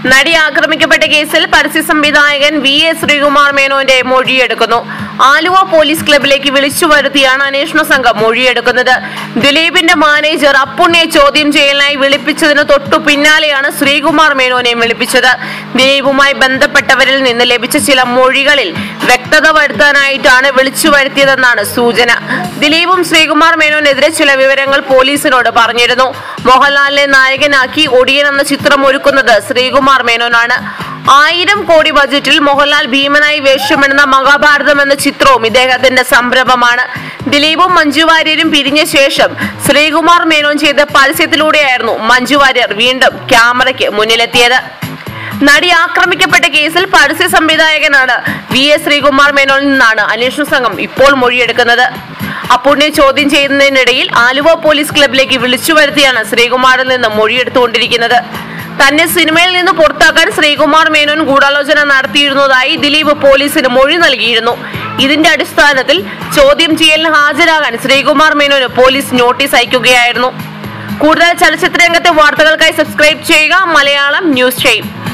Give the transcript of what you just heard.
നടി ആക്രമിക്കപ്പെട്ട കേസിൽ പരസ്യ സംവിധായകൻ വി എസ് ശ്രീകുമാർ മേനോന്റെ മൊഴിയെടുക്കുന്നു ആലുവ പോലീസ് ക്ലബിലേക്ക് വിളിച്ചു വരുത്തിയാണ് അന്വേഷണ സംഘം മൊഴിയെടുക്കുന്നത് ദിലീപിന്റെ മാനേജർ അപ്പുണ്ണിയെ ചോദ്യം ചെയ്യലിനായി വിളിപ്പിച്ചതിന് തൊട്ടു പിന്നാലെയാണ് ശ്രീകുമാർ മേനോനെ വിളിപ്പിച്ചത് ദിലീപുമായി ബന്ധപ്പെട്ടവരിൽ നിന്ന് ലഭിച്ച ചില മൊഴികളിൽ വ്യക്തത വരുത്താനായിട്ടാണ് വിളിച്ചു വരുത്തിയതെന്നാണ് സൂചന ദിലീപും ശ്രീകുമാർ മേനോനെതിരെ ചില വിവരങ്ങൾ പോലീസിനോട് പറഞ്ഞിരുന്നു മോഹൻലാലിനെ നായകനാക്കി ഒടിയൻ എന്ന ചിത്രം ഒരുക്കുന്നത് ശ്രീകുമാർ മേനോനാണ് ആയിരം കോടി ബജറ്റിൽ മോഹൻലാൽ ഭീമനായി വേഷമിടുന്ന മഹാഭാരതം എന്ന ചിത്രവും ഇദ്ദേഹത്തിന്റെ സംരംഭമാണ് ദിലീപും മഞ്ജു വാര്യരും പിരിഞ്ഞ ശേഷം ശ്രീകുമാർ മേനോൻ ചെയ്ത പരസ്യത്തിലൂടെയായിരുന്നു മഞ്ജു വാര്യർ വീണ്ടും ക്യാമറയ്ക്ക് മുന്നിലെത്തിയത് നടി ആക്രമിക്കപ്പെട്ട കേസിൽ പരസ്യ സംവിധായകനാണ് വി എസ് ശ്രീകുമാർ മേനോനിൽ നിന്നാണ് അന്വേഷണ സംഘം ഇപ്പോൾ മൊഴിയെടുക്കുന്നത് അപ്പുണ്യെ ചോദ്യം ചെയ്യുന്നതിനിടയിൽ ആലുവ പോലീസ് ക്ലബിലേക്ക് വിളിച്ചു വരുത്തിയാണ് ശ്രീകുമാറിൽ നിന്ന് മൊഴിയെടുത്തുകൊണ്ടിരിക്കുന്നത് തന്നെ സിനിമയിൽ നിന്ന് പുറത്താക്കാൻ ശ്രീകുമാർ മേനോൻ ഗൂഢാലോചന നടത്തിയിരുന്നതായി ദിലീപ് പോലീസിന് മൊഴി നൽകിയിരുന്നു ഇതിന്റെ അടിസ്ഥാനത്തിൽ ചോദ്യം ചെയ്യലിന് ഹാജരാകാൻ ശ്രീകുമാർ മേനോന് പോലീസ് നോട്ടീസ് അയക്കുകയായിരുന്നു കൂടുതൽ ചലച്ചിത്ര രംഗത്തെ വാർത്തകൾക്കായി സബ്സ്ക്രൈബ് ചെയ്യുക മലയാളം ന്യൂസ് ചെയ്യും